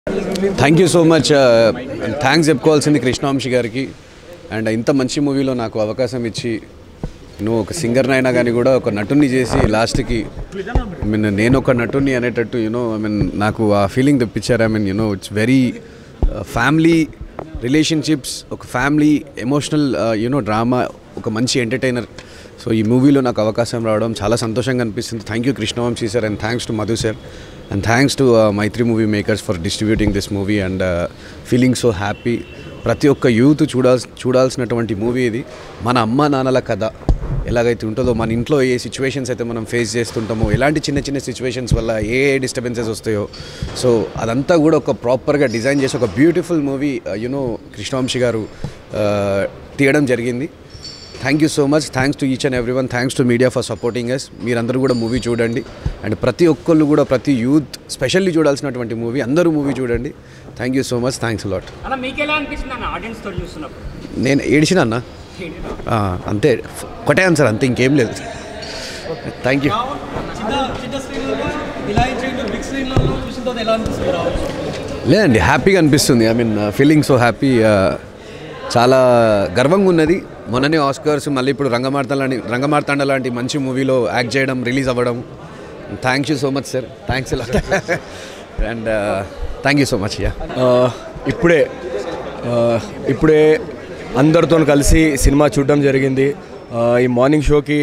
Thank you so much thanks చెప్పుకోవాల్సింది కృష్ణవంశీ గారికి and ఇంత మంచి మూవీలో నాకు అవకాశం ఇచ్చి నువ్వు ఒక సింగర్ని అయినా కానీ కూడా ఒక నటుని చేసి లాస్ట్కి ఐ మీన్ నేను ఒక నటుని అనేటట్టు యూనో ఐ మీన్ నాకు ఆ ఫీలింగ్ తెప్పించారు I mean you know it's very family relationships ఒక ఫ్యామిలీ ఎమోషనల్ యూనో డ్రామా ఒక మంచి ఎంటర్టైనర్ సో ఈ మూవీలో నాకు అవకాశం రావడం చాలా సంతోషంగా అనిపిస్తుంది thank you Krishna Vamsi sir and thanks to Madhu sir and thanks to Mythri movie makers for distributing this movie and feeling so happy ప్రతి ఒక్క యూత్ చూడాల్సి చూడాల్సినటువంటి మూవీ ఇది మన అమ్మ నాన్నల కథ ఎలాగైతే ఉంటుందో మన ఇంట్లో ఏ సిచ్యువేషన్స్ అయితే మనం ఫేస్ చేస్తుంటామో ఎలాంటి చిన్న చిన్న సిచ్యువేషన్స్ వల్ల ఏ ఏ డిస్టర్బెన్సెస్ వస్తాయో సో అదంతా కూడా ఒక ప్రాపర్గా డిజైన్ చేసి ఒక బ్యూటిఫుల్ మూవీ యునో కృష్ణవంశీ గారు uh, తీయడం జరిగింది thank you so much thanks to each and every one thanks to media for supporting yes మీరందరూ కూడా మూవీ చూడండి అండ్ ప్రతి ఒక్కళ్ళు కూడా ప్రతి యూత్ స్పెషల్లీ చూడాల్సినటువంటి మూవీ అందరూ మూవీ చూడండి thank you so much thanks lot అలా మీకు ఎలా అనిపిస్తుంది అన్న ఆడియన్స్ తోటి చూస్తున్నప్పుడు నేను ఏడిచిన అన్న ఆ, అంతే ఒకటే ఆన్సర్ అంతే ఇంకేం లేదు థ్యాంక్ యూ చిన్న చిన్న స్క్రీన్లలో ఇలా ఇచ్చేయండి బిగ్ స్క్రీన్లలో చూసిన తర్వాత ఎలా అనిపిస్తుంది రావచ్చు లేదండి హ్యాపీగా అనిపిస్తుంది I mean feeling so happy చాలా గర్వంగా ఉన్నది మొన్ననే ఆస్కర్స్ మళ్ళీ ఇప్పుడు రంగమార్తాండ లాంటి రంగమార్తాండ లాంటి మంచి మూవీలో యాక్ట్ చేయడం రిలీజ్ అవ్వడం thanks you so much sir thanks ఇలా and thank you so much yeah ఆ, ఇప్పుడే ఆ, ఇప్పుడే అందరితో కలిసి సినిమా చూడడం జరిగింది ఆ, ఈ మార్నింగ్ షోకి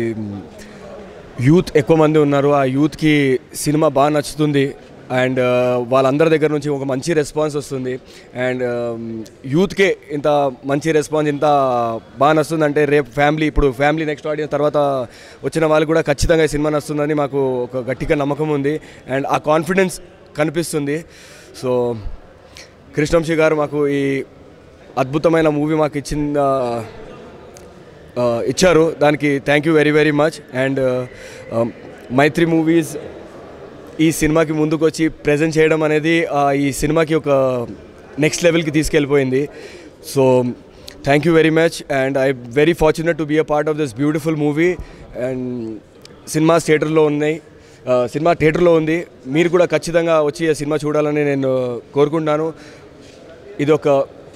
యూత్ ఎక్కువ మంది ఉన్నారు ఆ యూత్కి సినిమా బాగా నచ్చుతుంది అండ్ వాళ్ళందరి దగ్గర నుంచి ఒక మంచి రెస్పాన్స్ వస్తుంది అండ్ యూత్కే ఇంత మంచి రెస్పాన్స్ ఇంత బాగా నచ్చుతుంది అంటే రేపు ఫ్యామిలీ ఇప్పుడు ఫ్యామిలీ నెక్స్ట్ ఆడియన్స్ తర్వాత వచ్చిన వాళ్ళు కూడా ఖచ్చితంగా ఈ సినిమా నచ్చుతుందని మాకు ఒక గట్టిగా నమ్మకం ఉంది అండ్ ఆ కాన్ఫిడెన్స్ కనిపిస్తుంది సో కృష్ణంశి గారు మాకు ఈ అద్భుతమైన మూవీ మాకు ఇచ్చిన ఆ, ఇచ్చారు దానికి thank you very very much and Mythri movies ఈ సినిమాకి ముందుకు వచ్చి ప్రజెంట్ చేయడం అనేది ఆ, ఈ సినిమాకి ఒక నెక్స్ట్ లెవెల్కి తీసుకెళ్ళిపోయింది so thank you very much and I very fortunate to be a part of this beautiful movie and సినిమా థియేటర్లో ఉన్నాయి ఆ, సినిమా థియేటర్లో ఉంది మీరు కూడా ఖచ్చితంగా వచ్చి ఆ సినిమా చూడాలని నేను కోరుకుంటున్నాను ఇది ఒక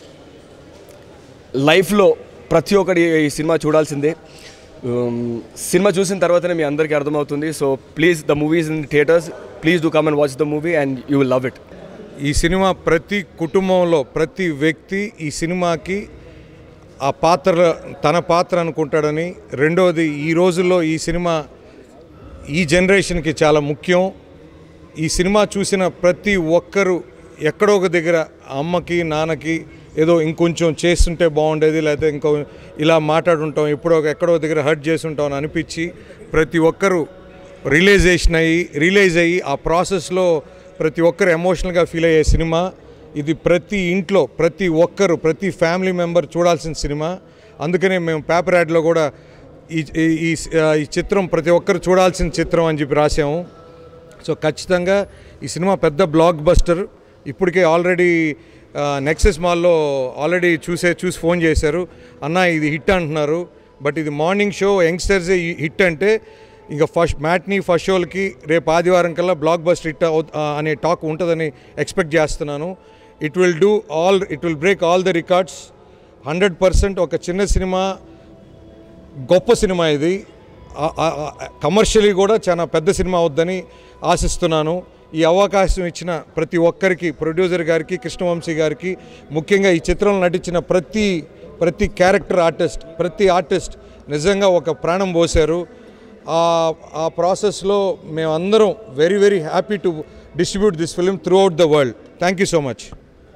లైఫ్లో ప్రతి ఒక్కటి ఈ సినిమా చూడాల్సిందే ఉమ్, సినిమా చూసిన తర్వాతనే మీ అందరికీ అర్థమవుతుంది so please the movies in theatres please do come and watch the movie and you will love it ఈ సినిమా ప్రతి కుటుంబంలో ప్రతి వ్యక్తి ఈ సినిమాకి ఆ పాత్ర తన పాత్ర అనుకుంటాడని రెండోది ఈ రోజుల్లో ఈ సినిమా ఈ జనరేషన్కి చాలా ముఖ్యం ఈ సినిమా చూసిన ప్రతి ఒక్కరూ ఎక్కడో ఒక దగ్గర అమ్మకి నాన్నకి ఏదో ఇంకొంచెం చేస్తుంటే బాగుండేది లేకపోతే ఇంకో ఇలా మాట్లాడుంటాం ఎప్పుడో ఒక ఎక్కడో దగ్గర హర్ట్ చేస్తుంటాం అని అనిపించి ప్రతి ఒక్కరూ రిలైజేషన్ అయ్యి రిలైజ్ అయ్యి ఆ ప్రాసెస్లో ప్రతి ఒక్కరు ఎమోషనల్గా ఫీల్ అయ్యే సినిమా ఇది ప్రతి ఇంట్లో ప్రతి ఒక్కరు ప్రతి ఫ్యామిలీ మెంబర్ చూడాల్సిన సినిమా అందుకనే మేము పేపర్ యాడ్లో కూడా ఈ ఈ- ఈ ఈ చిత్రం ప్రతి ఒక్కరు చూడాల్సిన చిత్రం అని చెప్పి రాసాము సో ఖచ్చితంగా ఈ సినిమా పెద్ద బ్లాక్ బస్టర్ ఇప్పటికే ఆల్రెడీ నెక్సెస్ మాల్లో ఆల్రెడీ చూసే చూసి ఫోన్ చేశారు అన్న ఇది హిట్ అంటున్నారు బట్ ఇది మార్నింగ్ షో యంగ్స్టర్సే హిట్ అంటే ఇంకా ఫస్ట్ మ్యాట్నీ ఫస్ట్ షోలకి రేపు ఆదివారం కల్లా బ్లాక్ బస్టర్ హిట్ అవు- ఆ, అనే టాక్ ఉంటుందని ఎక్స్పెక్ట్ చేస్తున్నాను it will do all it will break all the records hundred percent ఒక చిన్న సినిమా గొప్ప సినిమా ఇది కమర్షియలీ కూడా చాలా పెద్ద సినిమా అవుద్దని ఆశిస్తున్నాను ఈ అవకాశం ఇచ్చిన ప్రతి ఒక్కరికి ప్రొడ్యూసర్ గారికి కృష్ణవంశీ గారికి ముఖ్యంగా ఈ చిత్రంలో నటించిన ప్రతి ప్రతి క్యారెక్టర్ ఆర్టిస్ట్ ప్రతి ఆర్టిస్ట్ నిజంగా ఒక ప్రాణం పోశారు ఆ ఆ ప్రాసెస్లో మేమందరం very very happy to distribute this film throughout the world thank you so much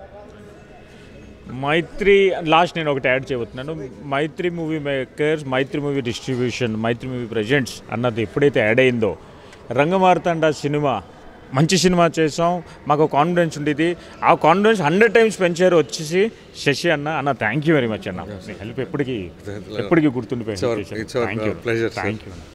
Mythri last నేను ఒకటి యాడ్ చేయబోతున్నాను Mythri movie makers Mythri movie distribution Mythri movie presents అన్నది ఎప్పుడైతే యాడ్ అయిందో రంగమార్తాండ సినిమా మంచి సినిమా చేసాం మాకు కాన్ఫిడెన్స్ ఉండేది ఆ కాన్ఫిడెన్స్ హండ్రెడ్ టైమ్స్ పెంచారు వచ్చేసి శశి అన్న అన్న థ్యాంక్ యూ వెరీ మచ్ అన్న మీ హెల్ప్ ఎప్పటికీ ఎప్పటికీ గుర్తుండిపోయింది It's our- it's our, thank you uh, pleasure, sir. Thank you